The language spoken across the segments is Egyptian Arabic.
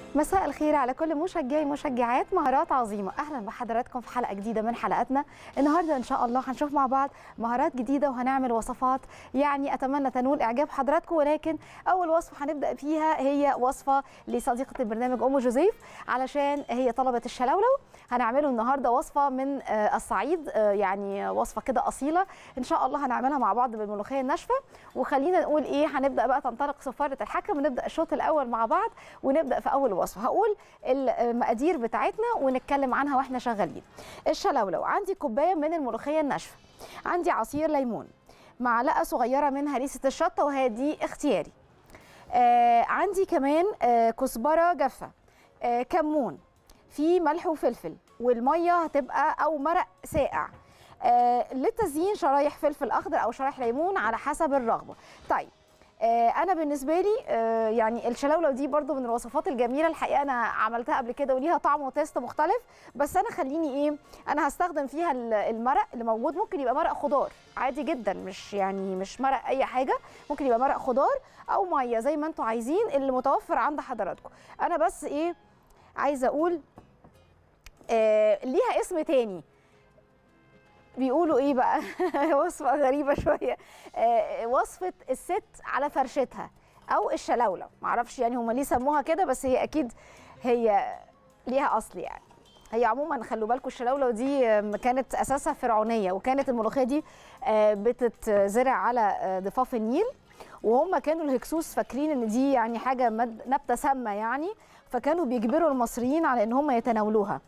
مساء الخير على كل مشجعي مشجعات مهارات عظيمه اهلا بحضراتكم في حلقه جديده من حلقاتنا النهارده ان شاء الله هنشوف مع بعض مهارات جديده وهنعمل وصفات يعني اتمنى تنول اعجاب حضراتكم ولكن اول وصفه هنبدا فيها هي وصفه لصديقه البرنامج ام جوزيف علشان هي طلبه الشلولو هنعمله النهارده وصفه من آه، الصعيد آه، يعني وصفه كده اصيله ان شاء الله هنعملها مع بعض بالملوخيه الناشفه وخلينا نقول ايه هنبدا بقى تنطلق سفاره الحكم ونبدا الشوط الاول مع بعض ونبدا في اول وصفه هقول المقادير بتاعتنا ونتكلم عنها واحنا شغالين الشلولو عندي كوبايه من الملوخيه الناشفه عندي عصير ليمون معلقه صغيره من هريسه الشطه وهي دي اختياري آه عندي كمان آه كزبره جافه آه كمون في ملح وفلفل والميه هتبقى او مرق ساقع آه للتزيين شرايح فلفل اخضر او شرايح ليمون على حسب الرغبه طيب آه، انا بالنسبه لي آه، يعني الشلاوله دي برضو من الوصفات الجميله الحقيقه انا عملتها قبل كده وليها طعم وتيست مختلف بس انا خليني ايه انا هستخدم فيها ال- المرق اللي موجود ممكن يبقى مرق خضار عادي جدا مش يعني مش مرق اي حاجه ممكن يبقى مرق خضار او ميه زي ما انتم عايزين اللي متوفر عند حضراتكم انا بس ايه عايزه اقول آه ليها اسم تاني بيقولوا ايه بقى وصفه غريبه شويه آه، وصفه الست على فرشتها او الشلاوله معرفش يعني هم ليه سموها كده بس هي اكيد هي ليها اصل يعني هي عموما خلوا بالكم الشلاوله دي آم، كانت اساسها فرعونيه وكانت الملوخيه دي آه، بتتزرع على آه، ضفاف النيل وهم كانوا الهكسوس فاكرين ان دي يعني حاجه مد- نبته سامه يعني فكانوا بيجبروا المصريين على ان هم يتناولوها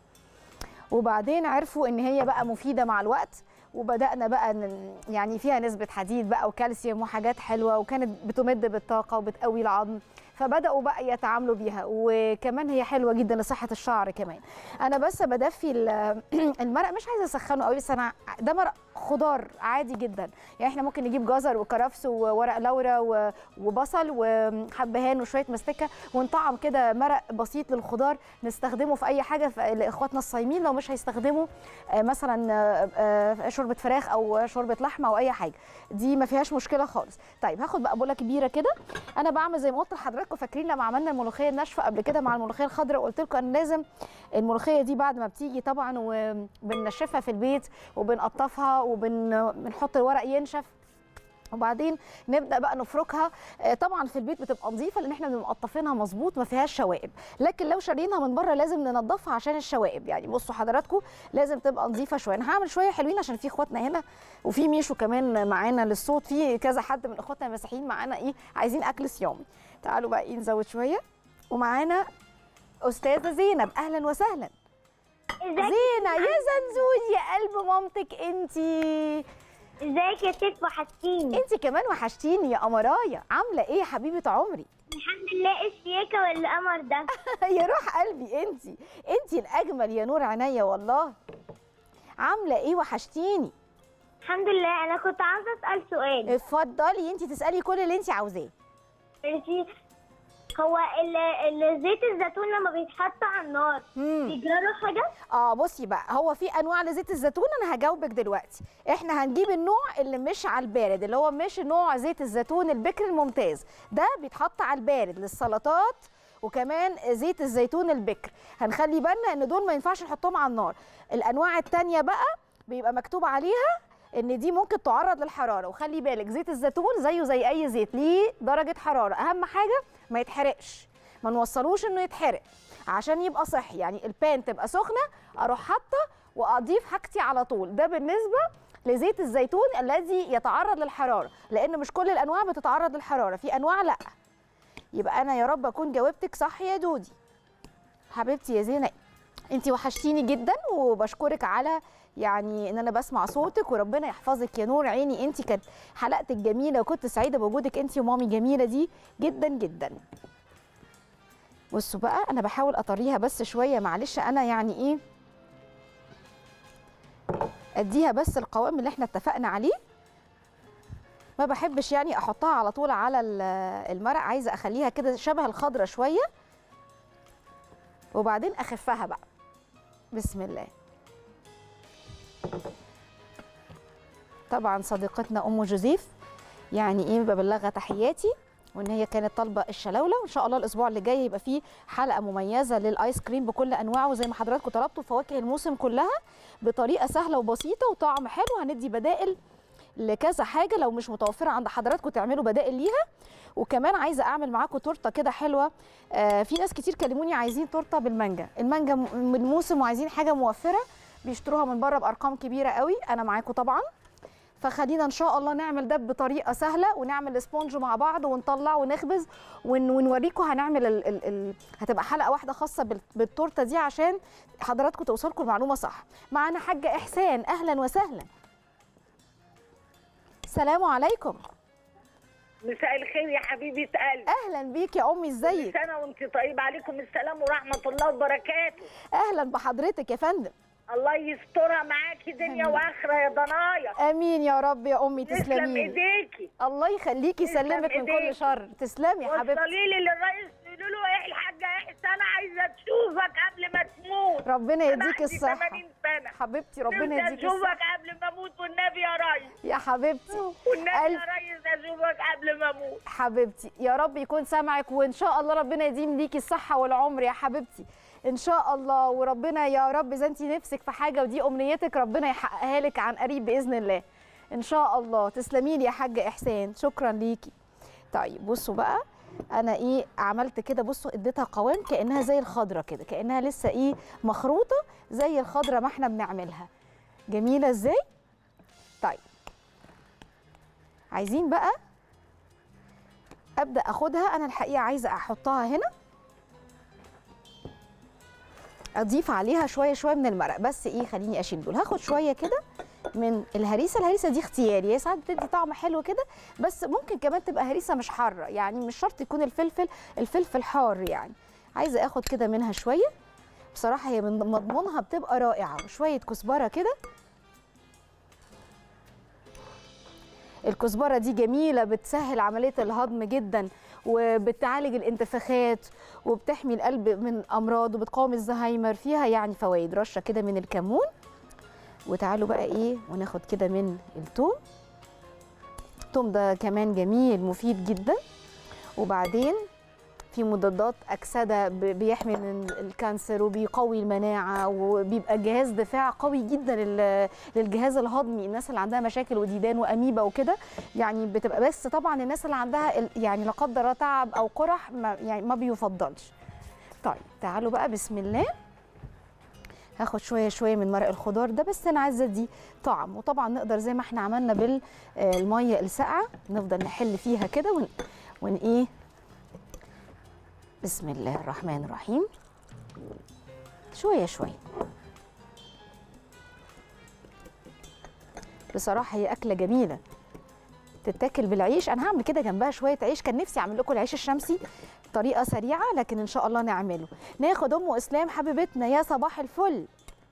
وبعدين عرفوا ان هي بقى مفيده مع الوقت وبدانا بقى ن- يعني فيها نسبه حديد بقى وكالسيوم وحاجات حلوه وكانت بتمد بالطاقه وبتقوي العظم فبداوا بقى يتعاملوا بيها وكمان هي حلوه جدا لصحه الشعر كمان انا بس بدفي ال- المرق مش عايزه اسخنه قوي بس انا ده مرق خضار عادي جدا يعني احنا ممكن نجيب جزر وكرفس وورق لورا و- وبصل وحبهان وشويه مستكه ونطعم كده مرق بسيط للخضار نستخدمه في اي حاجه في- لاخواتنا الصايمين لو مش هيستخدموا آه، مثلا آه، آه، شوربه فراخ او شوربه لحمه او اي حاجه دي ما فيهاش مشكله خالص طيب هاخد بقى بوله كبيره كده انا بعمل زي ما قلت لحضراتكم فاكرين لما عملنا الملوخيه الناشفه قبل كده مع الملوخيه الخضراء قلت لكم ان لازم الملوخيه دي بعد ما بتيجي طبعا وبننشفها في البيت وبنقطفها وبنحط الورق ينشف وبعدين نبدا بقى نفركها آه، طبعا في البيت بتبقى نظيفه لان احنا بنبقى مقطفينها مظبوط ما فيهاش شوائب لكن لو شاريينها من بره لازم ننضفها عشان الشوائب يعني بصوا حضراتكم لازم تبقى نظيفه شويه انا هعمل شويه حلوين عشان في اخواتنا هنا وفي ميشو كمان معانا للصوت في كذا حد من اخواتنا المسيحيين معانا ايه عايزين اكل صيامي تعالوا بقى ايه نزود شويه ومعانا استاذه زينب اهلا وسهلا ازيك زينه يا زنزوج يا قلب مامتك انتي ازيك يا ست وحشتيني انت كمان وحشتيني يا قمرايه عامله ايه يا حبيبه عمري الحمد لله ايه الشياكه والقمر ده يا روح قلبي انت انت الاجمل يا نور عينيا والله عامله ايه وحشتيني الحمد لله انا كنت عاوزه اسال سؤال اتفضلي انت تسالي كل اللي انت عاوزاه ماشي هو ال- ال- زيت الزيتون لما بيتحط على النار مم. بيجرى له حاجه اه بصي بقى هو في انواع لزيت الزيتون انا هجاوبك دلوقتي احنا هنجيب النوع اللي مش على البارد اللي هو مش نوع زيت الزيتون البكر الممتاز ده بيتحط على البارد للسلطات وكمان زيت الزيتون البكر هنخلي بالنا ان دول ما ينفعش نحطهم على النار الانواع التانية بقى بيبقى مكتوب عليها ان دي ممكن تعرض للحراره وخلي بالك زيت الزيتون زيه زي اي زيت ليه درجه حراره اهم حاجه ما يتحرقش ما نوصلوش انه يتحرق عشان يبقى صحي يعني البان تبقى سخنه اروح حاطه واضيف حاجتي على طول ده بالنسبه لزيت الزيتون الذي يتعرض للحراره لان مش كل الانواع بتتعرض للحراره في انواع لا يبقى انا يا رب اكون جاوبتك صح يا دودي حبيبتي يا زينب انت وحشتيني جدا وبشكرك على يعني ان انا بسمع صوتك وربنا يحفظك يا نور عيني انت كانت حلقتك جميله وكنت سعيده بوجودك انت ومامي جميله دي جدا جدا بصوا بقى انا بحاول اطريها بس شويه معلش انا يعني ايه اديها بس القوام اللي احنا اتفقنا عليه ما بحبش يعني احطها على طول على ال- المرق عايزه اخليها كده شبه الخضره شويه وبعدين اخفها بقى بسم الله طبعا صديقتنا ام جوزيف يعني ايه ببلغها تحياتي وان هي كانت طالبه الشلاوله وان شاء الله الاسبوع اللي جاي يبقى فيه حلقه مميزه للايس كريم بكل انواعه زي ما حضراتكم طلبتوا فواكه الموسم كلها بطريقه سهله وبسيطه وطعم حلو هندي بدائل لكذا حاجه لو مش متوفره عند حضراتكم تعملوا بدائل ليها وكمان عايزه اعمل معاكم تورته كده حلوه آه في ناس كتير كلموني عايزين تورته بالمانجا المانجا م- من موسم وعايزين حاجه موفره بيشتروها من بره بارقام كبيره قوي انا معاكم طبعا فخلينا ان شاء الله نعمل ده بطريقه سهله ونعمل سبونج مع بعض ونطلع ونخبز ون ونوريكم هنعمل ال ال ال هتبقى حلقه واحده خاصه بال- بالتورته دي عشان حضراتكم توصلكم المعلومه صح معانا حاجه احسان اهلا وسهلا السلام عليكم مساء الخير يا حبيبة قلبي اهلا بيك يا امي كل ازيك سنة وانت طيب عليكم السلام ورحمة الله وبركاته اهلا بحضرتك يا فندم الله يسترها معاكي دنيا واخرة يا ضنايا امين يا رب يا امي تسلم تسلمي ايديكي الله يخليكي تسلم يسلمك من كل إيديكي. شر تسلمي يا حبيبتي وصلي لي للرئيس قولوا له ايه الحاجة احسان عايزة تشوفك قبل ما تموت ربنا أنا يديك عندي الصحه 80 سنة حبيبتي ربنا نفسي يديك الصحه اشوفك قبل ما اموت والنبي يا ريس يا حبيبتي والنبي ألف يا ريس اشوفك قبل ما اموت حبيبتي يا رب يكون سامعك وان شاء الله ربنا يديم ليكي الصحه والعمر يا حبيبتي ان شاء الله وربنا يا رب اذا انت نفسك في حاجه ودي امنيتك ربنا يحققها لك عن قريب باذن الله ان شاء الله تسلمي لي يا حاجه احسان شكرا ليكي طيب بصوا بقى انا ايه عملت كده بصوا اديتها قوام كانها زي الخضره كده كانها لسه ايه مخروطه زي الخضره ما احنا بنعملها جميله ازاي طيب عايزين بقى ابدا اخدها انا الحقيقه عايزه احطها هنا اضيف عليها شويه شويه من المرق بس ايه خليني اشيل دول هاخد شويه كده من الهريسه الهريسه دي اختياري هي ساعات بتدي طعم حلو كده بس ممكن كمان تبقى هريسه مش حاره يعني مش شرط يكون الفلفل الفلفل حار يعني عايزه اخد كده منها شويه بصراحه هي من مضمونها بتبقى رائعه وشويه كزبره كده الكزبره دي جميله بتسهل عمليه الهضم جدا وبتعالج الانتفاخات وبتحمي القلب من امراض وبتقاوم الزهايمر فيها يعني فوائد رشه كده من الكمون وتعالوا بقى ايه وناخد كده من الثوم الثوم ده كمان جميل مفيد جدا وبعدين في مضادات اكسده ب- بيحمي من الكانسر وبيقوي المناعه وبيبقى جهاز دفاع قوي جدا لل- للجهاز الهضمي الناس اللي عندها مشاكل وديدان واميبا وكده يعني بتبقى بس طبعا الناس اللي عندها ال- يعني لا قدر الله تعب او قرح ما يعني ما بيفضلش طيب تعالوا بقى بسم الله هاخد شويه شويه من مرق الخضار ده بس انا عايزه دي طعم وطبعا نقدر زي ما احنا عملنا بالميه الساقعه نفضل نحل فيها كده ون, ون ايه بسم الله الرحمن الرحيم شويه شويه بصراحه هي اكله جميله تتاكل بالعيش انا هعمل كده جنبها شويه عيش كان نفسي اعمل لكم العيش الشمسي طريقه سريعه لكن ان شاء الله نعمله ناخد ام اسلام حبيبتنا يا صباح الفل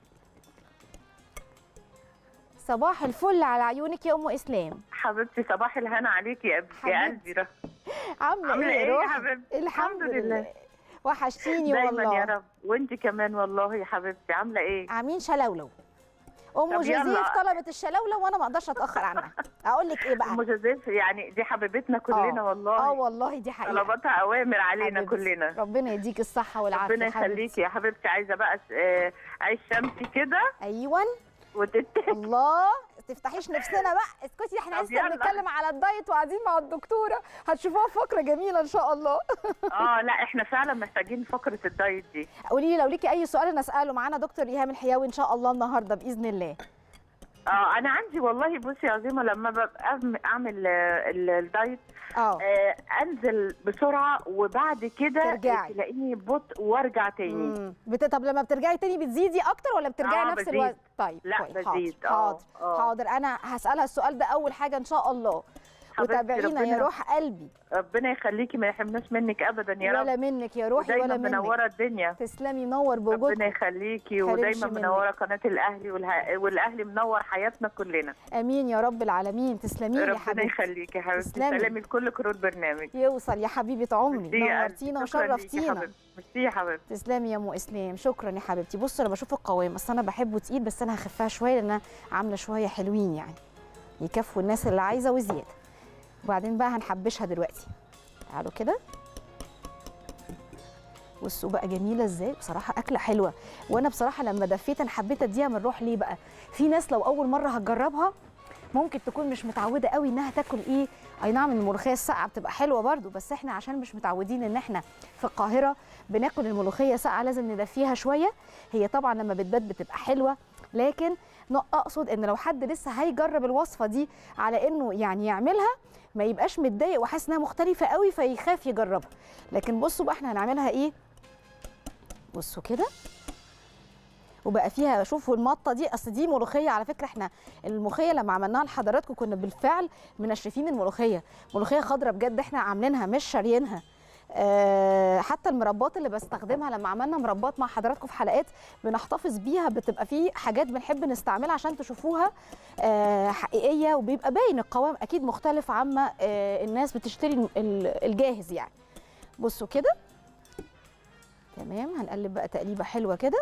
صباح الفل على عيونك يا ام اسلام حبيبتي صباح الهنا عليكي يا ابني يا حبيبتي. قلبي عامله عاملة ايه إيه يا يا روحي حبيبتي؟ الحمد الحمد لله لله. وحشتيني دايما والله يا رب وانت كمان والله يا حبيبتي عامله ايه عاملين شلولو ام طب يلا. جوزيف طلبت الشلولو وانا ما اقدرش اتاخر عنها اقول لك ايه بقى ام جوزيف يعني دي حبيبتنا كلنا اه والله والله دي حقيقه طلباتها اوامر علينا حبيبتي. كلنا ربنا يديك الصحه والعافيه ربنا حبيبتي. يخليكي يا حبيبتي عايزه بقى آه، عيش شمسي كده ايوه وتتاكل الله تفتحيش نفسنا بقى اسكتي احنا طب لسه يلا. بنتكلم على الدايت وقاعدين مع الدكتوره هتشوفوها فقره جميله ان شاء الله اه لا احنا فعلا محتاجين فقره الدايت دي قولي لي لو ليكي اي سؤال انا اساله معانا دكتور ايهام الحياوي ان شاء الله النهارده باذن الله اه انا عندي والله بصي يا عظيمه لما ببقى أعم- اعمل آه، ال- الدايت اه آه انزل بسرعه وبعد كده ترجعي. تلاقيني بطء وارجع تاني مم. بت... طب لما بترجعي تاني بتزيدي اكتر ولا بترجعي آه، نفس بزيد. الوزن طيب لا، كويس. بزيد. حاضر آه، حاضر آه. حاضر انا هسالها السؤال ده اول حاجه ان شاء الله حبيبتي، وتابعينا يا ربنا- روح قلبي ربنا يخليكي ما يحرمناش منك ابدا يا ولا رب منك يا روحي ودايما ولا منك منوره الدنيا تسلمي منور ربنا بوجودك يخليكي حرمش ودايما منك. منوره قناه الاهلي والها... والاهلي منور حياتنا كلنا امين يا رب العالمين تسلمي لي يا ربنا حبيبتي يخليكي يا حبيبتي تسلمي. سلامي لكل كرو البرنامج يوصل يا حبيبه عمري ميرسي يا قلبي. نورتينا شكراً ليكي يا وشرفتينا حبيبتي. ميرسي يا حبيبتي تسلمي يا ام اسلام شكرا يا حبيبتي بصوا انا بشوف القوام اصل انا بحبه تقيل بس انا هخفها شويه لان أنا عامله شويه حلوين يعني يكفوا الناس اللي عايزه وزياده وبعدين بقى هنحبشها دلوقتي تعالوا كده بصوا بقى جميله ازاي بصراحه اكله حلوه وانا بصراحه لما دفيت انا حبيت اديها من روح ليه بقى في ناس لو اول مره هتجربها ممكن تكون مش متعوده قوي انها تاكل ايه اي نعم الملوخيه الساقعه بتبقى حلوه برضو بس احنا عشان مش متعودين ان احنا في القاهره بناكل الملوخيه ساقعه لازم ندفيها شويه هي طبعا لما بتبات بتبقى حلوه لكن ن- اقصد ان لو حد لسه هيجرب الوصفه دي على انه يعني يعملها ما يبقاش متضايق وحاسس انها مختلفه قوي فيخاف يجربها لكن بصوا بقى احنا هنعملها ايه بصوا كده وبقى فيها شوفوا المطه دي اصل دي ملوخيه على فكره احنا الملوخيه لما عملناها لحضراتكم كنا بالفعل منشفين الملوخيه ملوخيه خضراء بجد احنا عاملينها مش شاريينها أه حتى المربات اللي بستخدمها لما عملنا مربات مع حضراتكم في حلقات بنحتفظ بيها بتبقى فيه حاجات بنحب نستعملها عشان تشوفوها أه حقيقيه وبيبقى باين القوام اكيد مختلف عما أه الناس بتشتري ال- الجاهز يعني بصوا كده تمام هنقلب بقى تقليبه حلوه كده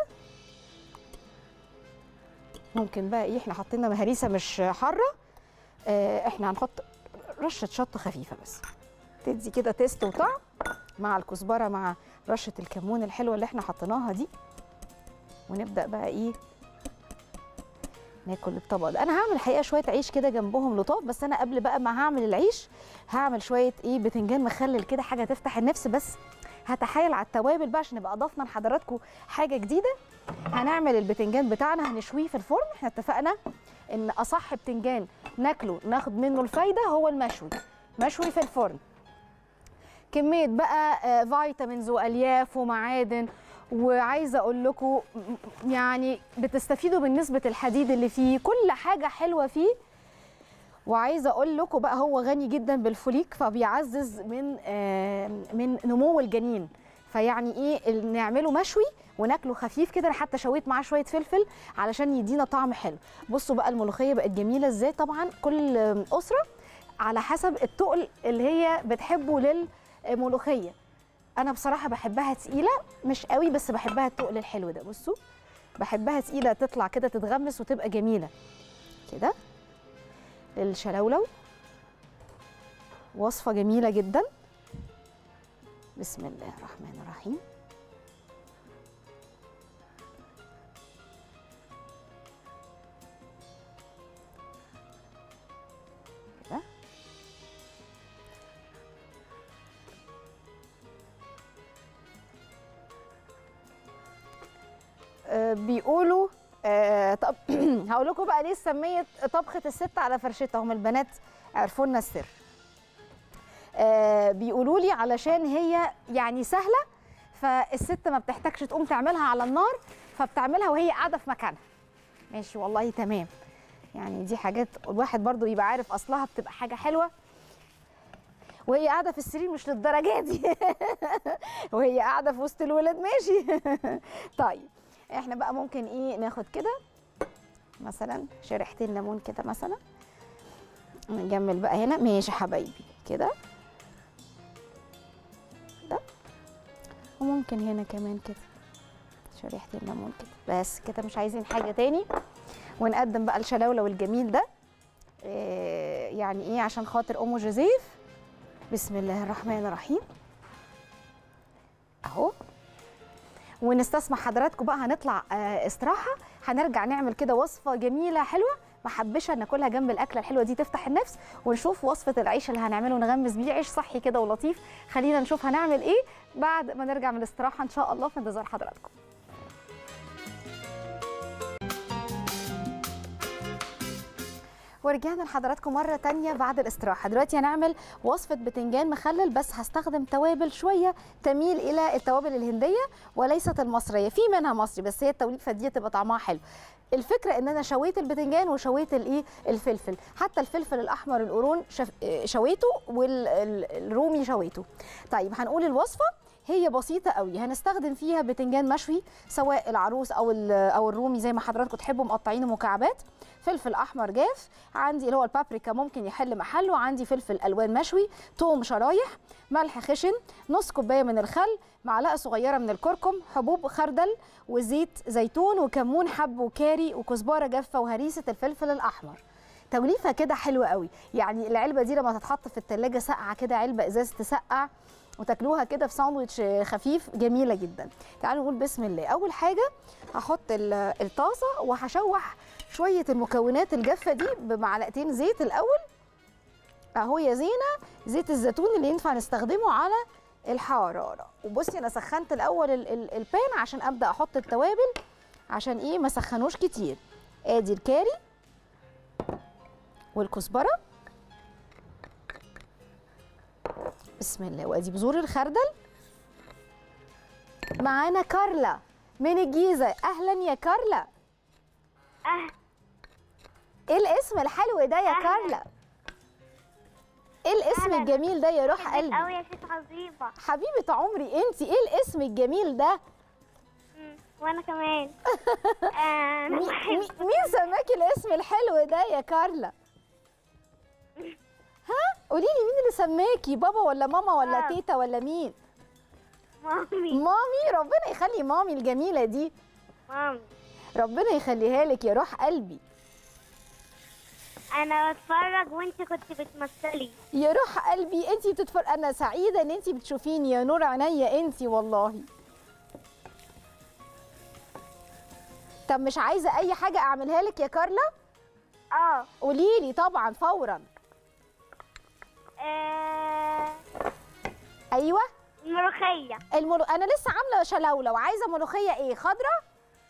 ممكن بقى ايه احنا حطينا مهريسه مش حاره اه احنا هنحط رشه شطه خفيفه بس تدي كده تيست وطعم مع الكزبره مع رشه الكمون الحلوه اللي احنا حطيناها دي ونبدا بقى ايه ناكل الطبق ده انا هعمل الحقيقه شويه عيش كده جنبهم لطاف بس انا قبل بقى ما هعمل العيش هعمل شويه ايه بتنجان مخلل كده حاجه تفتح النفس بس هتحايل على التوابل بقى عشان نبقى اضفنا لحضراتكم حاجه جديده هنعمل البتنجان بتاعنا هنشويه في الفرن احنا اتفقنا ان اصح بتنجان ناكله ناخد منه الفايده هو المشوي مشوي في الفرن كميه بقى آه، فيتامينز والياف ومعادن وعايزه اقول لكم م- يعني بتستفيدوا من نسبه الحديد اللي فيه كل حاجه حلوه فيه وعايزه اقول لكم بقى هو غني جدا بالفوليك فبيعزز من آه، من نمو الجنين فيعني ايه ال- نعمله مشوي وناكله خفيف كده انا حتى شويت معاه شويه فلفل علشان يدينا طعم حلو بصوا بقى الملوخيه بقت جميله ازاي طبعا كل اسره على حسب التقل اللي هي بتحبه للملوخيه انا بصراحه بحبها تقيله مش قوي بس بحبها التقل الحلو ده بصوا بحبها تقيله تطلع كده تتغمس وتبقى جميله كده للشلولو وصفه جميله جدا بسم الله الرحمن الرحيم كده آه، بيقولوا آه، طب هقول لكم بقى ليه سميت طبخه الست على فرشتها هم البنات عرفوا لنا السر آه، بيقولوا لي علشان هي يعني سهله فالست ما بتحتاجش تقوم تعملها على النار فبتعملها وهي قاعده في مكانها ماشي والله تمام يعني دي حاجات الواحد برضو يبقى عارف اصلها بتبقى حاجه حلوه وهي قاعده في السرير مش للدرجه دي وهي قاعده في وسط الولاد ماشي طيب احنا بقى ممكن ايه ناخد كده مثلا شريحتين ليمون كده مثلا نجمل بقى هنا ماشي يا حبايبي كده ده وممكن هنا كمان كده شريحتين ليمون كده بس كده مش عايزين حاجه تاني ونقدم بقى الشلاوله والجميل ده إيه يعني ايه عشان خاطر ام جوزيف بسم الله الرحمن الرحيم اهو ونستسمح حضراتكم بقى هنطلع آه، استراحه هنرجع نعمل كده وصفه جميله حلوه محبشه ناكلها جنب الاكله الحلوه دي تفتح النفس ونشوف وصفه العيش اللي هنعمله نغمس بيه عيش صحي كده ولطيف خلينا نشوف هنعمل ايه بعد ما نرجع من الاستراحه ان شاء الله في انتظار حضراتكم ورجعنا لحضراتكم مرة تانية بعد الاستراحة دلوقتي هنعمل وصفة بتنجان مخلل بس هستخدم توابل شوية تميل إلى التوابل الهندية وليست المصرية في منها مصري بس هي التوليفة دي تبقى طعمها حلو الفكرة ان انا شويت البتنجان وشويت الايه الفلفل حتى الفلفل الاحمر القرون شف... شويته والرومي شويته طيب هنقول الوصفة هي بسيطة قوي هنستخدم فيها بتنجان مشوي سواء العروس او ال- او الرومي زي ما حضراتكم تحبوا مقطعينه مكعبات فلفل احمر جاف عندي اللي هو البابريكا ممكن يحل محله عندي فلفل الوان مشوي توم شرايح ملح خشن نص كوبايه من الخل معلقه صغيره من الكركم حبوب خردل وزيت زيتون وكمون حب وكاري وكزبره جافه وهريسه الفلفل الاحمر توليفه كده حلوه قوي يعني العلبه دي لما تتحط في التلاجة ساقعه كده علبه ازاز تسقع وتاكلوها كده في ساندوتش خفيف جميله جدا تعالوا نقول بسم الله اول حاجه هحط ال- الطاسه وهشوح شويه المكونات الجافه دي بمعلقتين زيت الاول اهو يا زينه زيت الزيتون اللي ينفع نستخدمه على الحراره وبصي انا سخنت الاول ال- ال- البان عشان ابدا احط التوابل عشان ايه ما سخنوش كتير ادي الكاري والكزبره بسم الله وادي بذور الخردل معانا كارلا من الجيزه اهلا يا كارلا أه ايه الاسم الحلو ده يا أهلاً. كارلا ايه الاسم أهلاً. الجميل ده يا روح بحبك قلبي قوي يا ست عظيمة حبيبه عمري انت ايه الاسم الجميل ده مم، وانا كمان آه، مي- انا مي- بحبك مين سماكي الاسم الحلو ده يا كارلا ها قولي لي مين اللي سماكي بابا ولا ماما ولا آه. تيتا ولا مين مامي مامي ربنا يخلي مامي الجميله دي مامي ربنا يخليها لك يا روح قلبي انا بتفرج وانت كنت بتمثلي يا روح قلبي انت بتتفرج انا سعيده ان انت بتشوفيني يا نور عينيا انت والله طب مش عايزه اي حاجه اعملها لك يا كارلا اه قولي لي طبعا فورا آه، ايوه الملوخية الملو... انا لسه عامله شلولو عايزه ملوخيه ايه خضره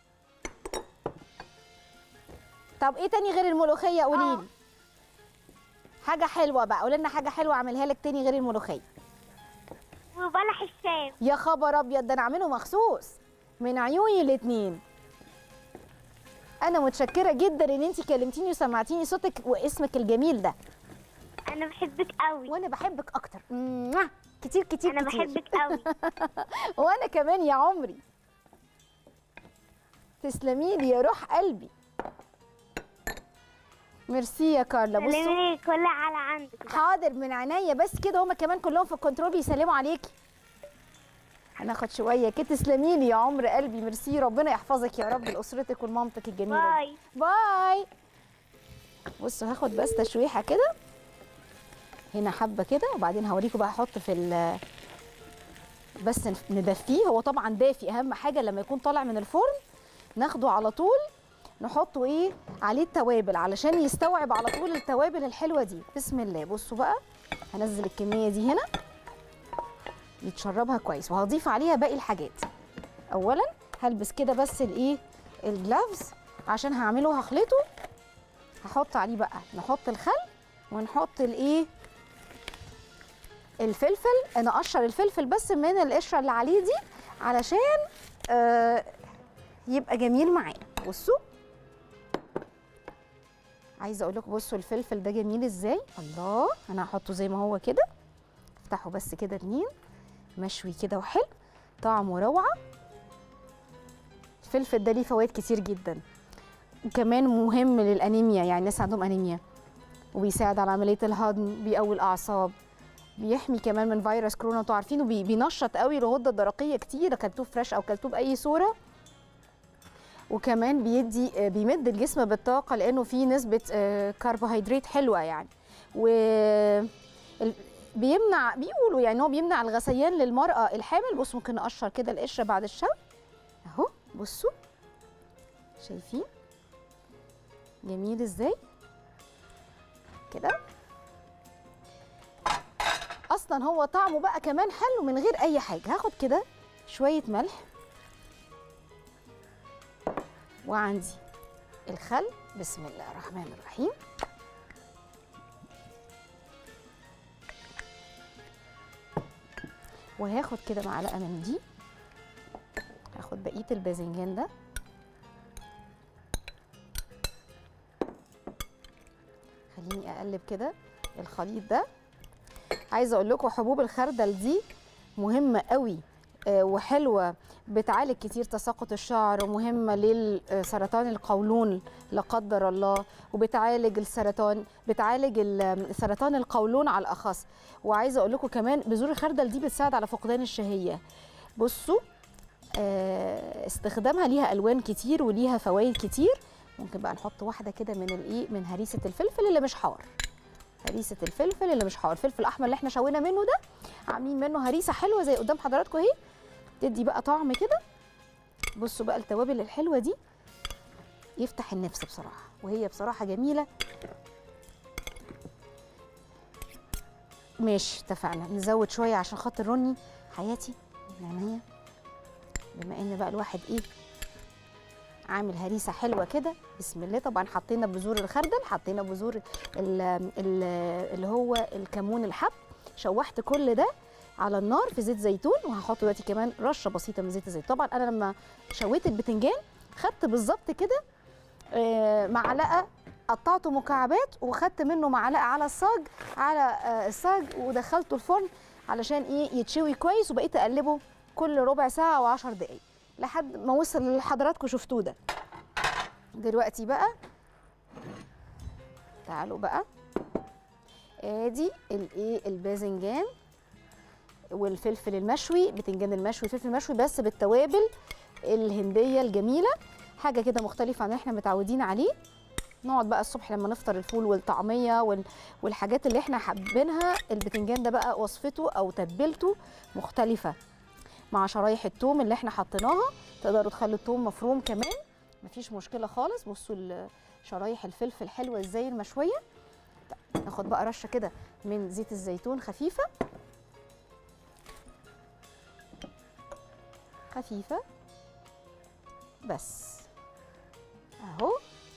طب ايه تاني غير الملوخيه قولي آه. لي حاجه حلوه بقى قولي لنا حاجه حلوه اعملها لك تاني غير الملوخيه وبلح الشام يا خبر ابيض ده انا اعمله مخصوص من عيوني الاتنين انا متشكره جدا ان انت كلمتيني وسمعتيني صوتك واسمك الجميل ده انا بحبك قوي وانا بحبك اكتر موah. كتير كتير انا كتير. بحبك قوي وانا كمان يا عمري تسلمي لي يا روح قلبي ميرسي يا كارلا بصوا سلمي كل على عندك حاضر من عينيا بس كده هما كمان كلهم في الكنترول بيسلموا عليكي هناخد شويه كده تسلمي لي يا عمر قلبي ميرسي ربنا يحفظك يا رب لاسرتك ولمامتك الجميله دي. باي باي بصوا هاخد بس تشويحه كده هنا حبه كده وبعدين هوريكم بقى احط في ال بس ندفيه هو طبعا دافي اهم حاجه لما يكون طالع من الفرن ناخده على طول نحطه ايه عليه التوابل علشان يستوعب على طول التوابل الحلوه دي بسم الله بصوا بقى هنزل الكميه دي هنا يتشربها كويس وهضيف عليها باقي الحاجات اولا هلبس كده بس الايه الجلافز عشان هعمله هخلطه هحط عليه بقى نحط الخل ونحط الايه الفلفل انا اقشر الفلفل بس من القشره اللي عليه دي علشان آه يبقى جميل معانا بصوا عايزه اقول لكم بصوا الفلفل ده جميل ازاي الله انا هحطه زي ما هو كده افتحه بس كده اتنين مشوي كده وحلو طعمه روعه الفلفل ده ليه فوائد كتير جدا وكمان مهم للانيميا يعني الناس عندهم انيميا وبيساعد على عمليه الهضم بيقوي الاعصاب بيحمي كمان من فيروس كورونا انتوا عارفينه بي- بينشط قوي الغده الدرقيه كتير اكلتوه فريش او اكلتوه باي صوره وكمان بيدي آه، بيمد الجسم بالطاقه لانه فيه نسبه آه، كربوهيدرات حلوه يعني و ال- بيمنع بيقولوا يعني هو بيمنع الغثيان للمراه الحامل بص ممكن نقشر كده القشره بعد الشوي اهو بصوا شايفين جميل ازاي كده اصلا هو طعمه بقى كمان حلو من غير اي حاجه هاخد كده شويه ملح وعندي الخل بسم الله الرحمن الرحيم وهاخد كده معلقه من دي هاخد بقيه الباذنجان ده خليني اقلب كده الخليط ده عايزه اقول لكم حبوب الخردل دي مهمه قوي آه، وحلوه بتعالج كتير تساقط الشعر ومهمه للسرطان القولون لا قدر الله وبتعالج السرطان بتعالج ال- سرطان القولون على الاخص وعايزه اقول لكم كمان بذور الخردل دي بتساعد على فقدان الشهيه بصوا آه، استخدامها ليها الوان كتير وليها فوائد كتير ممكن بقى نحط واحده كده من الايه من هريسه الفلفل اللي مش حار هريسه الفلفل اللي مش حار الفلفل الاحمر اللي احنا شوينا منه ده عاملين منه هريسه حلوه زي قدام حضراتكم اهي تدي بقى طعم كده بصوا بقى التوابل الحلوه دي يفتح النفس بصراحه وهي بصراحه جميله ماشي اتفقنا نزود شويه عشان خاطر رني حياتي يعني بما ان بقى الواحد ايه عامل هريسه حلوه كده بسم الله طبعا حطينا بذور الخردل حطينا بذور ال- ال- اللي هو الكمون الحب شوحت كل ده على النار في زيت زيتون وهحط دلوقتي كمان رشه بسيطه من زيت الزيتون طبعا انا لما شويت البتنجان خدت بالظبط كده آه، معلقه قطعته مكعبات وخدت منه معلقه على الصاج على آه، الصاج ودخلته الفرن علشان ايه يتشوي كويس وبقيت اقلبه كل ربع ساعه او 10 دقائق لحد ما وصل لحضراتكم شفتوه ده دلوقتي بقى تعالوا بقى ادي الايه الباذنجان والفلفل المشوي بتنجان المشوي فلفل مشوي بس بالتوابل الهنديه الجميله حاجه كده مختلفه عن اللي احنا متعودين عليه نقعد بقى الصبح لما نفطر الفول والطعميه وال- والحاجات اللي احنا حابينها البتنجان ده بقى وصفته او تتبيلته مختلفه مع شرايح التوم اللي احنا حطيناها تقدروا تخلوا التوم مفروم كمان مفيش مشكله خالص بصوا ال- شرايح الفلفل حلوه ازاي المشويه طيب، ناخد بقى رشه كده من زيت الزيتون خفيفه خفيفه بس اهو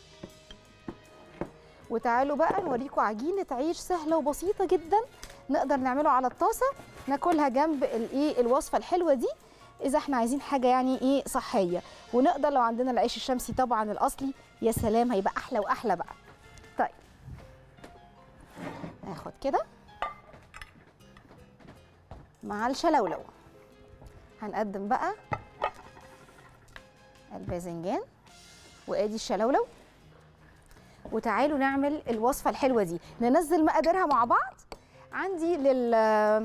وتعالوا بقى نوريكم عجينه عيش سهله وبسيطه جدا نقدر نعمله على الطاسه ناكلها جنب الايه الوصفه الحلوه دي اذا احنا عايزين حاجه يعني ايه صحيه ونقدر لو عندنا العيش الشمسي طبعا الاصلي يا سلام هيبقى احلى واحلى بقى طيب ناخد كده مع الشلولو هنقدم بقى الباذنجان وادي الشلولو وتعالوا نعمل الوصفه الحلوه دي ننزل مقاديرها مع بعض عندي لل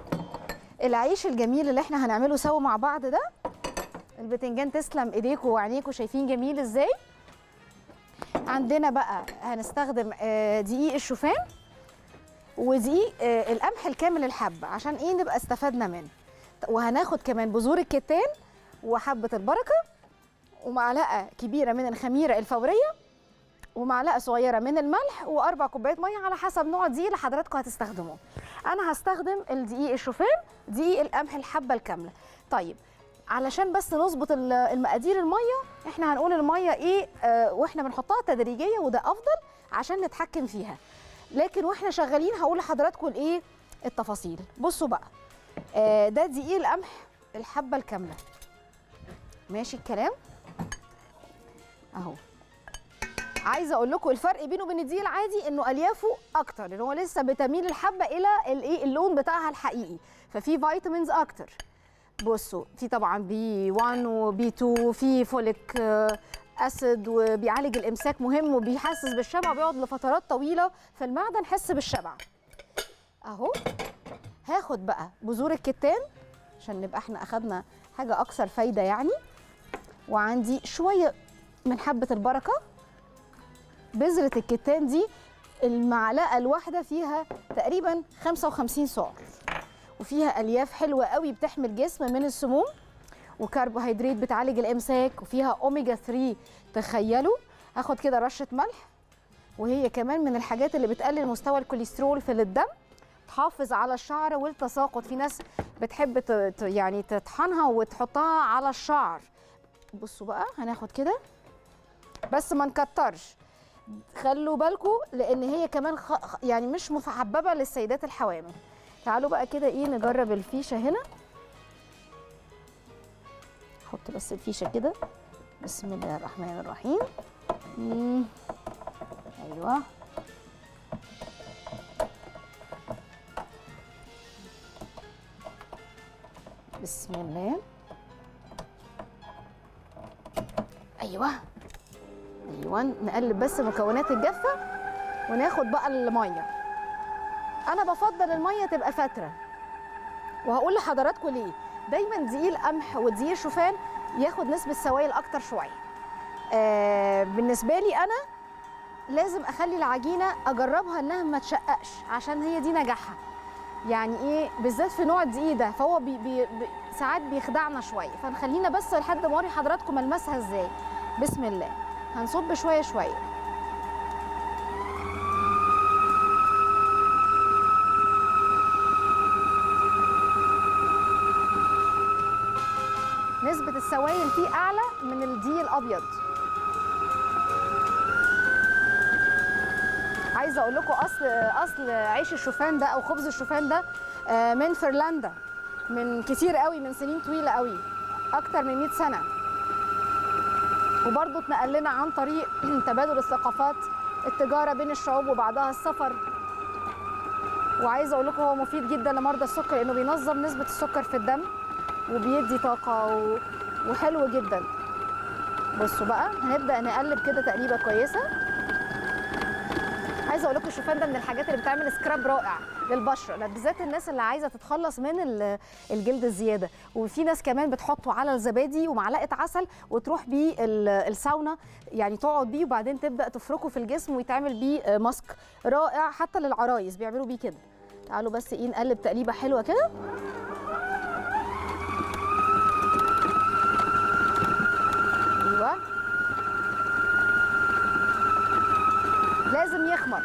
العيش الجميل اللي احنا هنعمله سوا مع بعض ده البتنجان تسلم ايديكم وعينيكم شايفين جميل ازاي عندنا بقى هنستخدم آه، دقيق الشوفان ودقيق آه، القمح الكامل الحبه عشان ايه نبقى استفدنا منه وهناخد كمان بذور الكتان وحبه البركه ومعلقه كبيره من الخميره الفوريه ومعلقه صغيره من الملح واربع كوبايات ميه على حسب نوع الدقيق اللي حضراتكم هتستخدموه انا هستخدم الدقيق الشوفان دقيق القمح الحبه الكامله طيب علشان بس نظبط ال- المقادير الميه احنا هنقول الميه ايه آه واحنا بنحطها تدريجيه وده افضل عشان نتحكم فيها لكن واحنا شغالين هقول لحضراتكم الايه التفاصيل بصوا بقى آه ده دقيق القمح الحبه الكامله ماشي الكلام اهو عايزه اقول لكم الفرق بينه وبين الدقيق العادي انه اليافه اكتر لان هو لسه بتميل الحبه الى الايه اللون بتاعها الحقيقي ففي فيتامينز اكتر بصوا في طبعا بي 1 وبي 2 في فوليك آه، اسيد وبيعالج الامساك مهم وبيحسس بالشبع وبيقعد لفترات طويله في المعده نحس بالشبع اهو هاخد بقى بذور الكتان عشان نبقى احنا اخدنا حاجه اكثر فايده يعني وعندي شويه من حبه البركه بذره الكتان دي المعلقه الواحده فيها تقريبا 55 سعر وفيها الياف حلوه قوي بتحمي الجسم من السموم وكربوهيدرات بتعالج الامساك وفيها اوميجا 3 تخيلوا هاخد كده رشه ملح وهي كمان من الحاجات اللي بتقلل مستوى الكوليسترول في الدم تحافظ على الشعر والتساقط في ناس بتحب ت- ت- يعني تطحنها وتحطها على الشعر بصوا بقى هناخد كده بس ما نكترش خلوا بالكم لان هي كمان خ... خ- يعني مش محببه للسيدات الحوامل تعالوا بقى كده ايه نجرب الفيشه هنا احط بس الفيشه كده بسم الله الرحمن الرحيم مم. ايوه بسم الله ايوه ايوه نقلب بس مكونات الجافه وناخد بقى الميه انا بفضل الميه تبقى فتره وهقول لحضراتكم ليه دايما دقيق القمح ودقيق الشوفان ياخد نسبه سوائل اكتر شويه آه بالنسبه لي انا لازم اخلي العجينه اجربها انها ما تشققش عشان هي دي نجاحها يعني ايه بالذات في نوع الدقيق ده فهو بي بي بي ساعات بيخدعنا شويه فنخلينا بس لحد ما اوري حضراتكم ملمسها ازاي بسم الله هنصب شويه شويه نسبة السوائل فيه أعلى من الدقيق الأبيض عايزة أقول لكم أصل أصل عيش الشوفان ده أو خبز الشوفان ده آه، من فنلندا من كتير قوي من سنين طويلة قوي أكتر من 100 سنة وبرضه اتنقل لنا عن طريق تبادل الثقافات التجارة بين الشعوب وبعضها السفر وعايزة أقول لكم هو مفيد جدا لمرضى السكر لأنه بينظم نسبة السكر في الدم وبيدي طاقة و... وحلو جدا بصوا بقى هنبدأ نقلب كده تقليبة كويسة عايزة اقول لكم الشوفان ده من الحاجات اللي بتعمل سكراب رائع للبشرة لا بالذات الناس اللي عايزة تتخلص من ال- الجلد الزيادة وفي ناس كمان بتحطه على الزبادي ومعلقة عسل وتروح بيه ال- الساونا يعني تقعد بيه وبعدين تبدأ تفركه في الجسم ويتعمل بيه آه، ماسك رائع حتى للعرايس بيعملوا بيه كده تعالوا بس ايه نقلب تقليبة حلوة كده ايوه لازم يخمر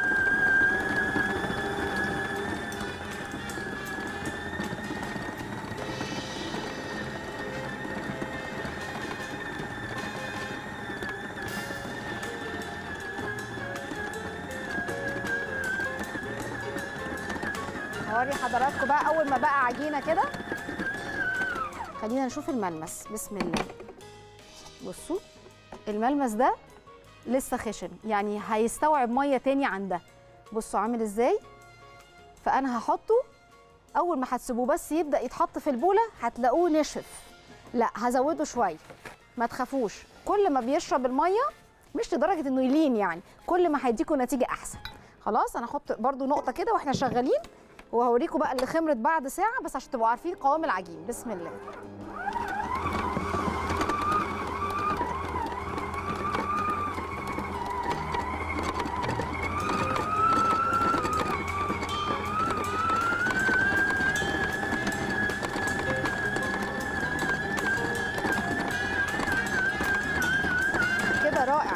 هوري حضراتكم بقى اول ما بقى عجينه كده خلينا نشوف الملمس بسم الله بصوا الملمس ده لسه خشن يعني هيستوعب ميه تاني عن ده بصوا عامل ازاي فانا هحطه اول ما هتسيبوه بس يبدا يتحط في البوله هتلاقوه نشف لا هزوده شويه ما تخافوش كل ما بيشرب الميه مش لدرجه انه يلين يعني كل ما هيديكوا نتيجه احسن خلاص انا هحط برده نقطه كده واحنا شغالين وهوريكم بقى اللي خمرت بعد ساعه بس عشان تبقوا عارفين قوام العجين بسم الله كده رائع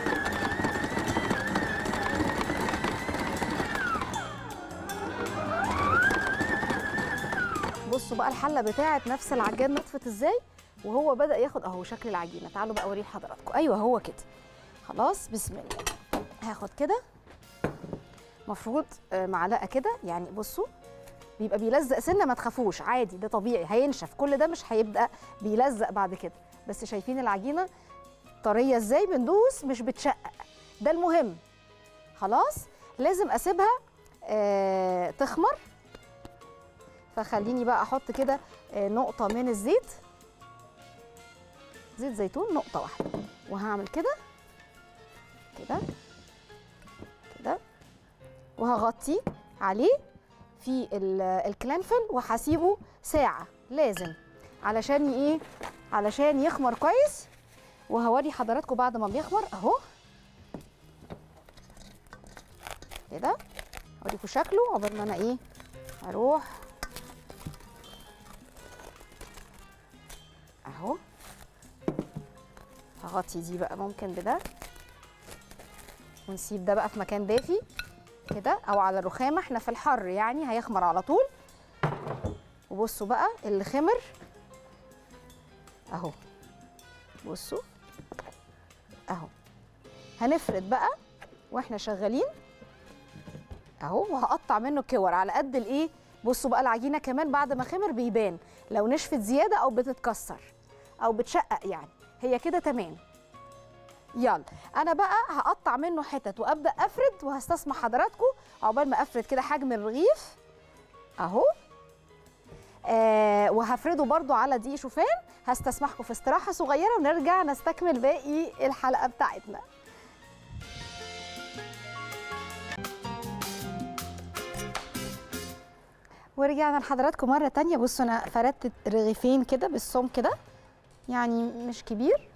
بصوا بقى الحله بتاعت نفس العجان نطفت ازاي وهو بدا ياخد اهو شكل العجينه تعالوا بقى اوريه لحضراتكم ايوه هو كده خلاص بسم الله هاخد كده مفروض آه، معلقه كده يعني بصوا بيبقى بيلزق سنه ما تخافوش عادي ده طبيعي هينشف كل ده مش هيبدا بيلزق بعد كده بس شايفين العجينه طريه ازاي بندوس مش بتشقق ده المهم خلاص لازم اسيبها آه تخمر فخليني بقى احط كده آه نقطه من الزيت زيت زيتون نقطه واحده وهعمل كده كده كده وهغطي عليه في ال- الكلانفل وهسيبه ساعه لازم علشان ي- ايه علشان يخمر كويس وهوري حضراتكم بعد ما بيخمر اهو كده اوريكم شكله عقبال ما انا ايه اروح اهو هغطي دي بقى ممكن بده ونسيب ده بقى في مكان دافي كده او على الرخامه احنا في الحر يعني هيخمر على طول وبصوا بقى اللي خمر اهو بصوا اهو هنفرد بقى واحنا شغالين اهو وهقطع منه كور على قد الايه بصوا بقى العجينه كمان بعد ما خمر بيبان لو نشفت زياده او بتتكسر او بتشقق يعني هي كده تمام يلا انا بقى هقطع منه حتت وابدا افرد وهستسمح حضراتكم عقبال ما افرد كده حجم الرغيف اهو آه وهفرده برضو على دقيق شوفان هستسمحكم في استراحه صغيره ونرجع نستكمل باقي الحلقه بتاعتنا ورجعنا لحضراتكم مره تانية بصوا انا فردت رغيفين كده بالسم كده يعني مش كبير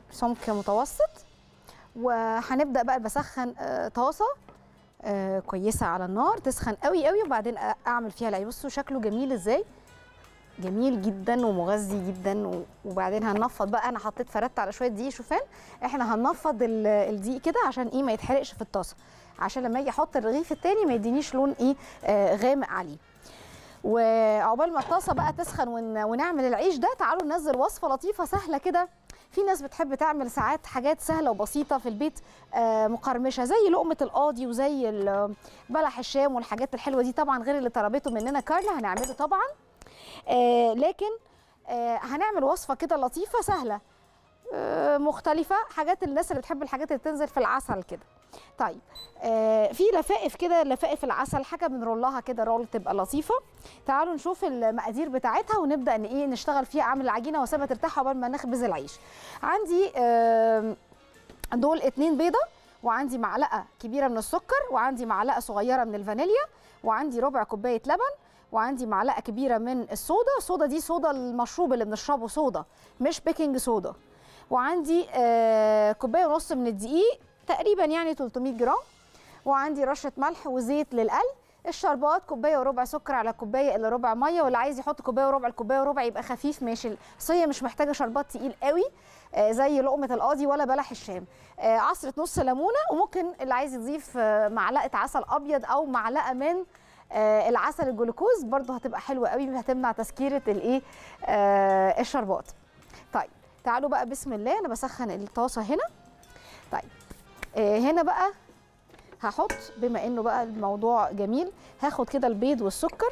سمك متوسط وهنبدا بقى بسخن آه، طاسه آه، كويسه على النار تسخن قوي قوي وبعدين أ- اعمل فيها العيش بصوا شكله جميل ازاي جميل جدا ومغذي جدا و- وبعدين هننفض بقى انا حطيت فردت على شويه دقيق شوفان احنا هننفض ال- الدقيق كده عشان ايه ما يتحرقش في الطاسه عشان لما اجي احط الرغيف التاني ما يدينيش لون ايه آه غامق عليه وعقبال ما الطاسه بقى تسخن ون... ونعمل العيش ده تعالوا ننزل وصفه لطيفه سهله كده في ناس بتحب تعمل ساعات حاجات سهله وبسيطه في البيت آه مقرمشه زي لقمه القاضي وزي ال- بلح الشام والحاجات الحلوه دي طبعا غير اللي طلبته مننا كارلا هنعمله طبعا آه لكن آه هنعمل وصفه كده لطيفه سهله آه مختلفه حاجات الناس اللي بتحب الحاجات اللي بتنزل في العسل كده طيب آه في لفائف كده لفائف العسل حاجه بنرولها كده رول تبقى لطيفه تعالوا نشوف المقادير بتاعتها ونبدا ان ايه نشتغل فيها اعمل العجينه واسيبها ترتاح عقبال ما نخبز العيش عندي آه دول اتنين بيضه وعندي معلقه كبيره من السكر وعندي معلقه صغيره من الفانيليا وعندي ربع كوبايه لبن وعندي معلقه كبيره من الصودا الصودا دي صودا المشروب اللي بنشربه صودا مش بيكنج صودا وعندي آه كوبايه ونص من الدقيق تقريبا يعني 300 جرام وعندي رشه ملح وزيت للقلي الشربات كوبايه وربع سكر على كوبايه الا ربع ميه واللي عايز يحط كوبايه وربع الكوبايه وربع يبقى خفيف ماشي الصيه مش محتاجه شربات تقيل قوي آه، زي لقمه القاضي ولا بلح الشام آه، عصره نص ليمونه وممكن اللي عايز يضيف آه، معلقه عسل ابيض او معلقه من آه، العسل الجلوكوز برضو هتبقى حلوه قوي هتمنع تسكيره الايه آه، الشربات طيب تعالوا بقى بسم الله انا بسخن الطاسه هنا طيب آه، هنا بقى هحط بما انه بقى الموضوع جميل هاخد كده البيض والسكر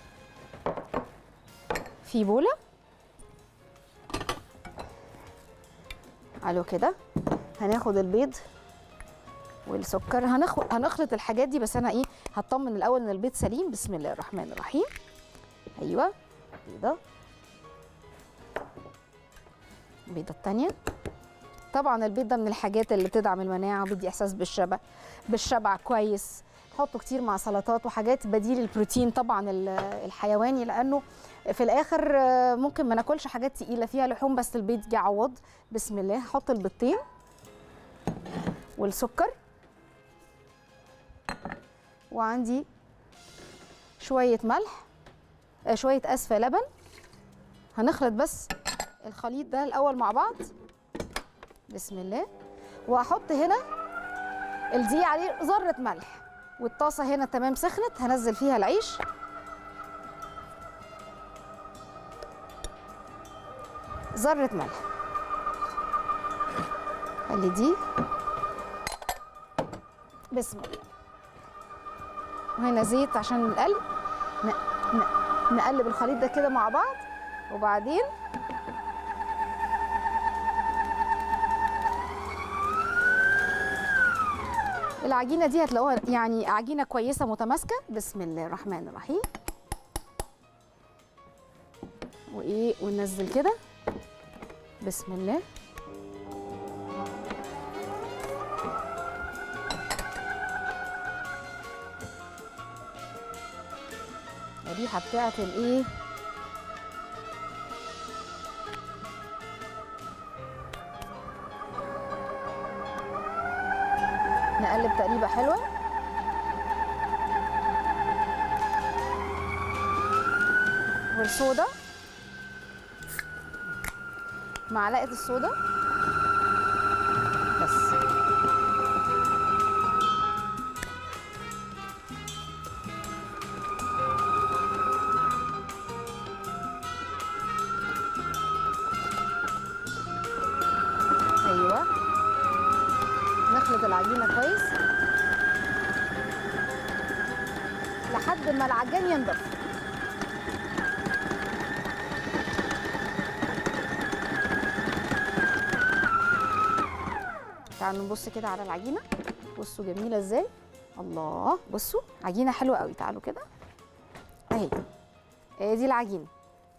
في بوله علو كده هناخد البيض والسكر هنخ... هنخلط الحاجات دي بس انا ايه هطمن الاول ان البيض سليم بسم الله الرحمن الرحيم ايوه بيضه البيضه الثانيه طبعا البيض ده من الحاجات اللي بتدعم المناعه وبيدي احساس بالشبع بالشبع كويس نحطه كتير مع سلطات وحاجات بديل البروتين طبعا ال- الحيواني لانه في الاخر آه، ممكن ما ناكلش حاجات تقيله فيها لحوم بس البيض يعوض بسم الله هحط البيضتين والسكر وعندي شويه ملح آه، شويه اسفه لبن هنخلط بس الخليط ده الاول مع بعض بسم الله واحط هنا الدقيق عليه ذره ملح والطاسه هنا تمام سخنت هنزل فيها العيش ذره ملح خلي دي بسم الله وهنا زيت عشان القلب ن... ن... نقلب الخليط ده كده مع بعض وبعدين العجينه دي هتلاقوها يعني عجينه كويسه متماسكه بسم الله الرحمن الرحيم وايه وننزل كده بسم الله الريحه بتاعت الايه نقلب تقليبه حلوه والصودا معلقه الصودا بس ايوه نخلط العجينه كويس لحد ما العجان ينضف تعالوا نبص كده على العجينه بصوا جميله ازاي الله بصوا عجينه حلوه قوي تعالوا كده اهي هي دي العجينه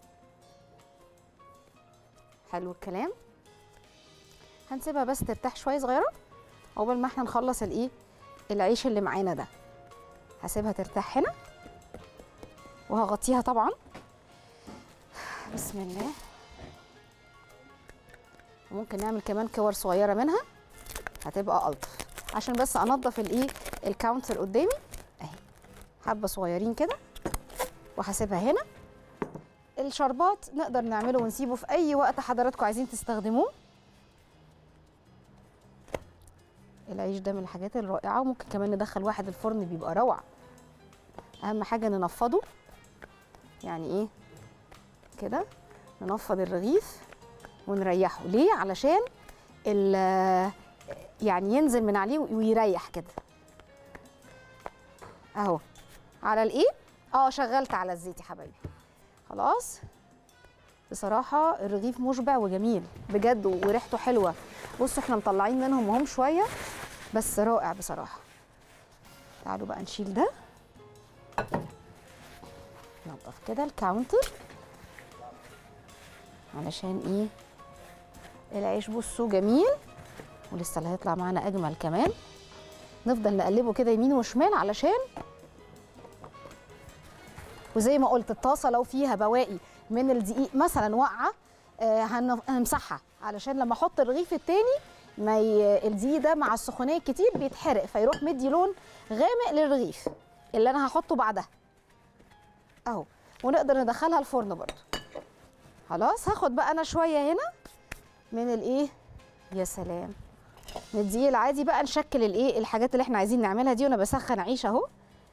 حلو الكلام هنسيبها بس ترتاح شويه صغيره عقبال ما احنا نخلص الايه العيش اللي معانا ده هسيبها ترتاح هنا وهغطيها طبعا بسم الله ممكن نعمل كمان كور صغيره منها هتبقى الطف عشان بس انضف الايه الكاونتر قدامي اهي حبه صغيرين كده وهسيبها هنا الشربات نقدر نعمله ونسيبه في اي وقت حضراتكم عايزين تستخدموه العيش ده من الحاجات الرائعه وممكن كمان ندخل واحد الفرن بيبقى روعه اهم حاجه ننفضه يعني ايه كده ننفض الرغيف ونريحه ليه علشان ال- يعني ينزل من عليه ويريح كده اهو على الايه اه شغلت على الزيت يا حبايبي خلاص بصراحة الرغيف مشبع وجميل بجد وريحته حلوة بصوا احنا مطلعين منهم وهم شوية بس رائع بصراحة تعالوا بقى نشيل ده ننضف كده الكاونتر علشان ايه العيش بصوا جميل ولسه اللي هيطلع معانا اجمل كمان نفضل نقلبه كده يمين وشمال علشان وزي ما قلت الطاسه لو فيها بواقي من الدقيق مثلا واقعه آه، هن- هنمسحها علشان لما احط الرغيف التاني ما ي... الدقيق ده مع السخونيه كتير بيتحرق فيروح مدي لون غامق للرغيف اللي انا هحطه بعدها اهو ونقدر ندخلها الفرن برضو خلاص هاخد بقى انا شويه هنا من الايه يا سلام من الدقيق العادي بقى نشكل الايه الحاجات اللي احنا عايزين نعملها دي وانا بسخن عيش اهو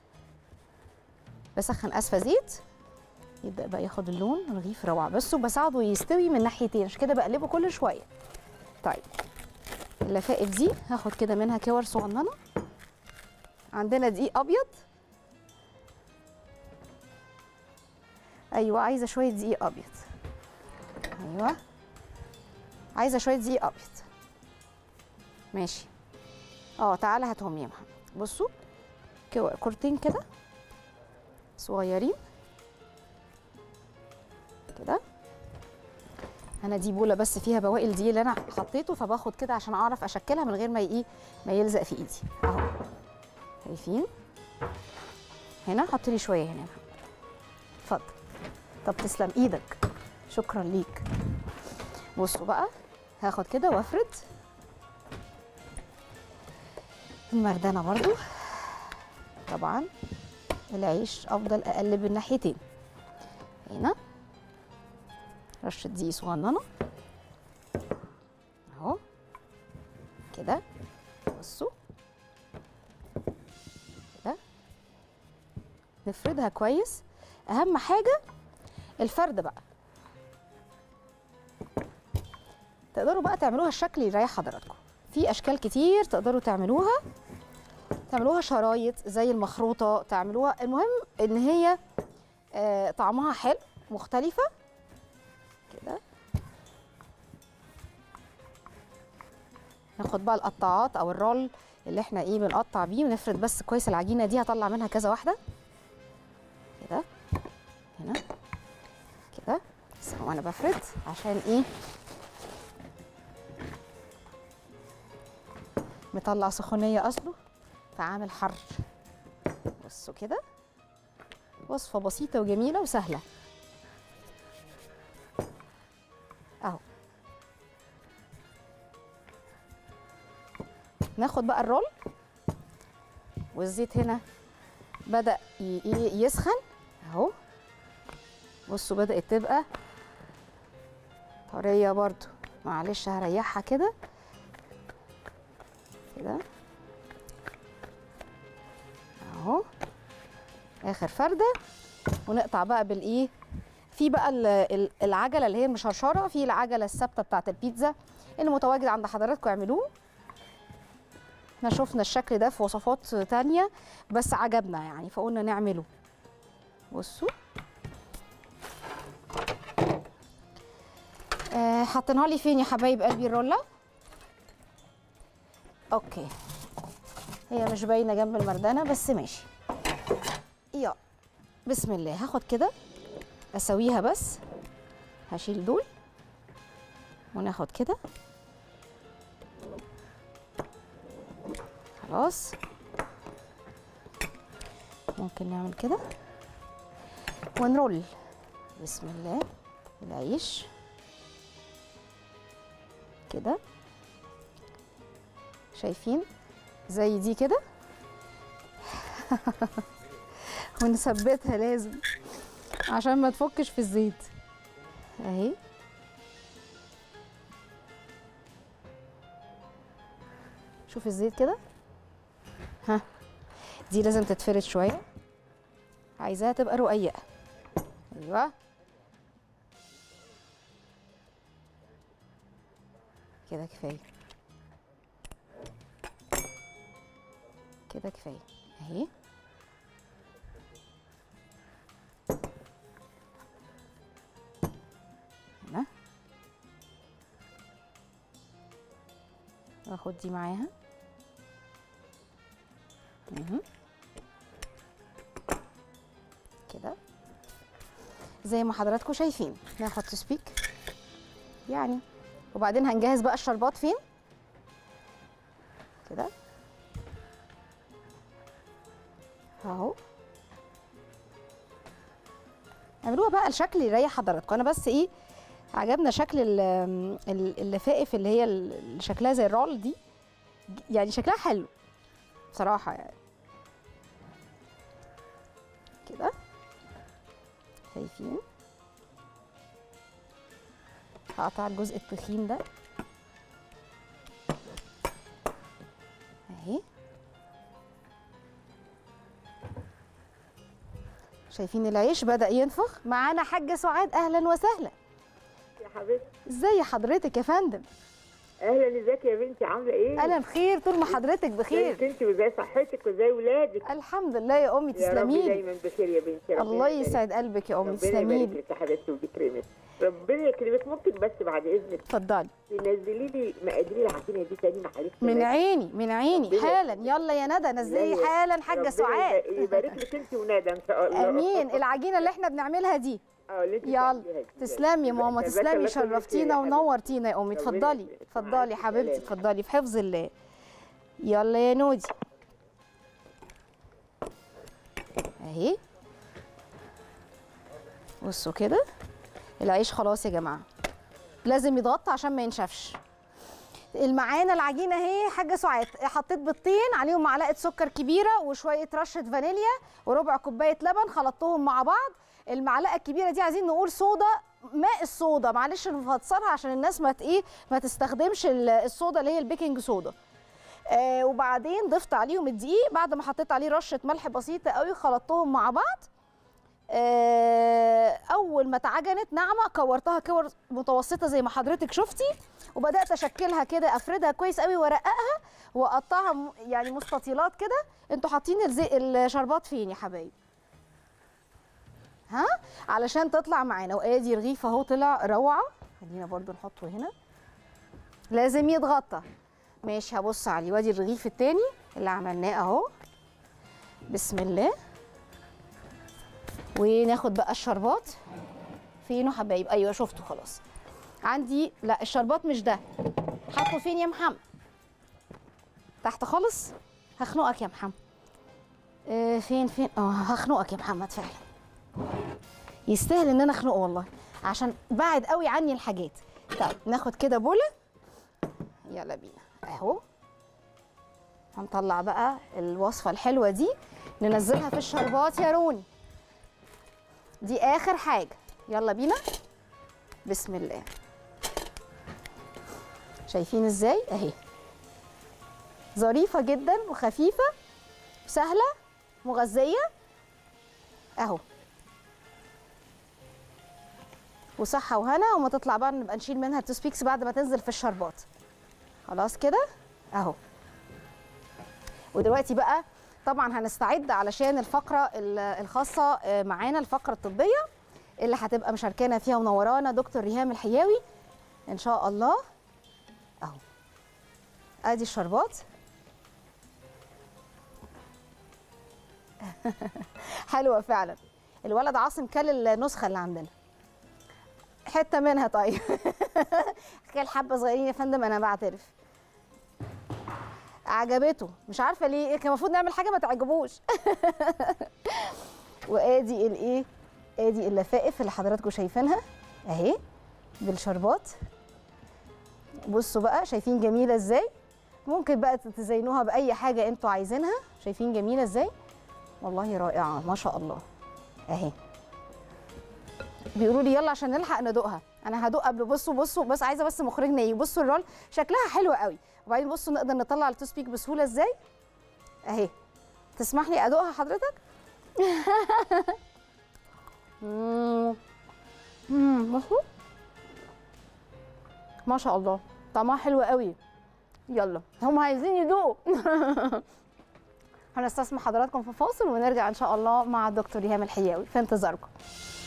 بسخن اسفه زيت يبدا بقى ياخد اللون رغيف روعه بس وبساعده يستوي من ناحيتين عشان كده بقلبه كل شويه طيب اللفائف دي هاخد كده منها كور صغننه عندنا دقيق ابيض ايوه عايزه شويه دقيق ابيض ايوه عايزه شويه دقيق ابيض ماشي اه تعالى هاتهم يا محمد بصوا كو- كورتين كده صغيرين كده انا دي بوله بس فيها بواقي الدقيق اللي انا حطيته فباخد كده عشان اعرف اشكلها من غير ما ايه ما يلزق في ايدي اهو شايفين هنا حط لي شويه هنا يا محمد اتفضل طب تسلم ايدك شكرا ليك بصوا بقى هاخد كده وافرد المردانه برضو طبعا العيش افضل اقلب الناحيتين هنا رشه دقيق صغننه اهو كده بصوا كده نفردها كويس اهم حاجه الفرد بقى تقدروا بقى تعملوها الشكل يريح حضراتكم في اشكال كتير تقدروا تعملوها تعملوها شرايط زي المخروطه تعملوها المهم ان هي آه، طعمها حلو مختلفه كده ناخد بقى القطاعات او الرول اللي احنا ايه بنقطع بيه ونفرد بس كويس العجينه دي هطلع منها كذا واحده كده هنا كده بس هو انا بفرد عشان ايه مطلع سخونيه اصله فعامل حر بصوا كده وصفه بسيطه وجميله وسهله اهو ناخد بقى الرول والزيت هنا بدأ ي- ي- يسخن اهو بصوا بدأت تبقى طرية برضو معلش هريحها كده كده اهو اخر فردة ونقطع بقى بالايه في بقى ال- ال- العجله اللي هي المشرشره في العجله الثابته بتاعه البيتزا اللي متواجد عند حضراتكم اعملوه احنا شفنا الشكل ده في وصفات تانية بس عجبنا يعني فقلنا نعمله بصوا آه حاطينها لي فين يا حبايب قلبي الرولا اوكي هي مش باينه جنب المردانه بس ماشي يا بسم الله هاخد كده اسويها بس هشيل دول وناخد كده خلاص ممكن نعمل كده ونرول بسم الله العيش كده شايفين زي دي كده ونثبتها لازم عشان ما تفكش في الزيت اهي شوف الزيت كده ها دي لازم تتفرد شويه عايزاها تبقى رقيقه ايوه كده كفايه كده كفايه اهي هنا واخد دي معاها مهم. كده زي ما حضراتكم شايفين ناخد تسبيك يعني وبعدين هنجهز بقى الشربات فين كده اهو اعملوها بقى الشكل يريح حضراتكم انا بس ايه عجبنا شكل ال- ال- اللفائف اللي هي ال- اللي شكلها زي الرول دي يعني شكلها حلو بصراحه يعني كده شايفين هقطع الجزء التخين ده اهي شايفين العيش بدأ ينفخ معانا حاجة سعاد أهلا وسهلا يا حبيبتي ازي حضرتك يا فندم اهلا ازيك يا بنتي عامله ايه أنا بخير طول ما حضرتك بخير ازيك انت وازاي صحتك وازاي ولادك الحمد لله يا أمي يا رب تسلميلي دايما بخير يا بنتي ربنا الله يبارك. يسعد قلبك يا أمي ربنا يبارك تسلميلي لك يا حبيبتي ويكرمك ربنا يكرمك ممكن بس بعد اذنك اتفضلي تنزلي لي مقادير العجينه دي تاني ما عرفتش من عيني من عيني ربنا حالا يلا يا ندى نزلي لا يا- حالا حاجة ربنا سعاد يبارك- يبارك لك انت وندى ان شاء الله امين العجينه اللي احنا بنعملها دي اه اللي انت يلا بتعمليها دي. تسلمي يا ماما جزاك تسلمي الله كل خير شرفتينا يا حبيبتي. ونورتينا يا امي ربنا اتفضلي يخليك. اتفضلي مع حبيبتي السلامة. اتفضلي في حفظ الله يلا يا نودي اهي بصوا كده العيش خلاص يا جماعه لازم يتغطى عشان ما ينشفش المعانا العجينه اهي حاجه سعاد حطيت بيضتين عليهم معلقه سكر كبيره وشويه رشه فانيليا وربع كوبايه لبن خلطتهم مع بعض المعلقه الكبيره دي عايزين نقول صودا ماء الصودا معلش نفصلها عشان الناس ما ت- ايه ما تستخدمش ال- الصودا اللي هي البيكنج صودا آه وبعدين ضفت عليهم الدقيق بعد ما حطيت عليه رشه ملح بسيطه قوي خلطتهم مع بعض آه، اول ما اتعجنت ناعمه كورتها كور متوسطه زي ما حضرتك شفتي وبدات اشكلها كده افردها كويس قوي وارققها واقطعها م- يعني مستطيلات كده انتوا حاطين الزي... الشربات فين يا حبايبي ها علشان تطلع معانا وادي رغيف اهو طلع روعه خلينا برضو نحطه هنا لازم يتغطى ماشي هبص عليه وادي الرغيف التاني اللي عملناه اهو بسم الله وناخد بقى الشربات فينه حبايب ايوه شفته خلاص عندي لا الشربات مش ده حطه فين يا محمد تحت خالص هخنقك يا محمد آه فين فين اه هخنقك يا محمد فعلا يستاهل ان انا اخنقه والله عشان بعد قوي عني الحاجات طيب ناخد كده بوله يلا بينا اهو هنطلع بقى الوصفه الحلوه دي ننزلها في الشربات يا روني دي اخر حاجه يلا بينا بسم الله شايفين ازاي اهي ظريفه جدا وخفيفه سهله مغذيه اهو وصحة وهنا وما تطلع بقى نبقى نشيل منها التوسبيكس بعد ما تنزل في الشربات خلاص كده اهو ودلوقتي بقى طبعا هنستعد علشان الفقره ال- الخاصه آه، معانا الفقره الطبيه اللي هتبقى مشاركانا فيها ونورانا دكتور ريهام الحياوي ان شاء الله اهو ادي الشربات حلوه فعلا الولد عاصم كل النسخه اللي عندنا حته منها طيب كل حبه صغيرين يا فندم انا بعترف عجبته مش عارفه ليه إيه، كان المفروض نعمل حاجه ما تعجبوش وادي الايه ادي اللفائف اللي حضراتكم شايفينها اهي بالشربات بصوا بقى شايفين جميله ازاي ممكن بقى تزينوها باي حاجه انتوا عايزينها شايفين جميله ازاي والله رائعه ما شاء الله اهي بيقولوا لي يلا عشان نلحق ندوقها انا هدوق قبل بصوا بصوا بس عايزه بس مخرجنا يجي بصوا الرول شكلها حلو قوي وبعدين بصوا نقدر نطلع التوسبيك بسهوله ازاي اهي تسمح لي ادوقها حضرتك مم. مم، بصوا ما شاء الله طعمها حلو قوي يلا هم عايزين يدوقوا هنستسمح حضراتكم في فاصل ونرجع ان شاء الله مع الدكتور ايهام الحياوي في انتظاركم